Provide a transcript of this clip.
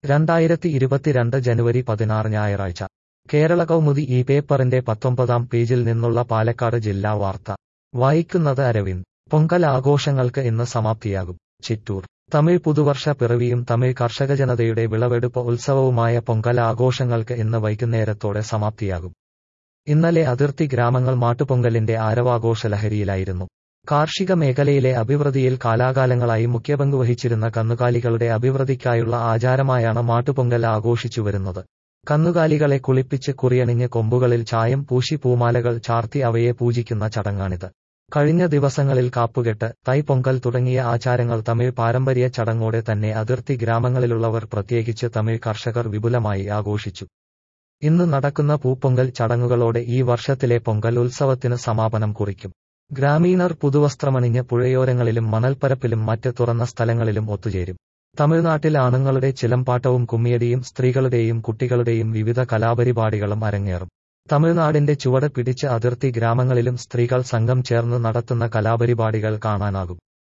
രണ്ടായിരത്തി ഇരുപത്തിരണ്ട് ജനുവരി പതിനാറ് ഞായറാഴ്ച കേരള കൗമുദി ഈ പേപ്പറിന്റെ പത്തൊമ്പതാം പേജിൽ നിന്നുള്ള പാലക്കാട് ജില്ലാ വാർത്ത വായിക്കുന്നത് അരവിന്ദ് പൊങ്കൽ ആഘോഷങ്ങൾക്ക് ഇന്ന് സമാപ്തിയാകും ചിറ്റൂർ തമിഴ് പുതുവർഷ പിറവിയും തമിഴ് കർഷക ജനതയുടെ വിളവെടുപ്പ് ഉത്സവവുമായ പൊങ്കൽ ആഘോഷങ്ങൾക്ക് ഇന്ന് വൈകുന്നേരത്തോടെ സമാപ്തിയാകും ഇന്നലെ അതിർത്തി ഗ്രാമങ്ങൾ മാട്ടുപൊങ്കലിന്റെ ആരവാഘോഷ ലഹരിയിലായിരുന്നു കാർഷിക മേഖലയിലെ അഭിവൃദ്ധിയിൽ കാലാകാലങ്ങളായി മുഖ്യപങ്ക് വഹിച്ചിരുന്ന കന്നുകാലികളുടെ അഭിവൃദ്ധിക്കായുള്ള ആചാരമായാണ് മാട്ടുപൊങ്കൽ ആഘോഷിച്ചു വരുന്നത് കന്നുകാലികളെ കുളിപ്പിച്ച് കുറിയണിഞ്ഞ് കൊമ്പുകളിൽ ചായം പൂശി പൂമാലകൾ ചാർത്തി അവയെ പൂജിക്കുന്ന ചടങ്ങാണിത് കഴിഞ്ഞ ദിവസങ്ങളിൽ കാപ്പുകെട്ട് തൈപ്പൊങ്കൽ തുടങ്ങിയ ആചാരങ്ങൾ തമിഴ് പാരമ്പര്യ ചടങ്ങോടെ തന്നെ അതിർത്തി ഗ്രാമങ്ങളിലുള്ളവർ പ്രത്യേകിച്ച് തമിഴ് കർഷകർ വിപുലമായി ആഘോഷിച്ചു ഇന്ന് നടക്കുന്ന പൂപ്പൊങ്കൽ ചടങ്ങുകളോടെ ഈ വർഷത്തിലെ പൊങ്കൽ ഉത്സവത്തിന് സമാപനം കുറിക്കും ഗ്രാമീണർ പുതുവസ്ത്രമണിഞ്ഞ് പുഴയോരങ്ങളിലും മണൽപ്പരപ്പിലും മറ്റ് തുറന്ന സ്ഥലങ്ങളിലും ഒത്തുചേരും തമിഴ്നാട്ടിൽ ആണുങ്ങളുടെ ചിലമ്പാട്ടവും കുമ്മിയടിയും സ്ത്രീകളുടെയും കുട്ടികളുടെയും വിവിധ കലാപരിപാടികളും അരങ്ങേറും തമിഴ്നാടിന്റെ ചുവട് പിടിച്ച് അതിർത്തി ഗ്രാമങ്ങളിലും സ്ത്രീകൾ സംഘം ചേർന്ന് നടത്തുന്ന കലാപരിപാടികൾ കാണാനാകും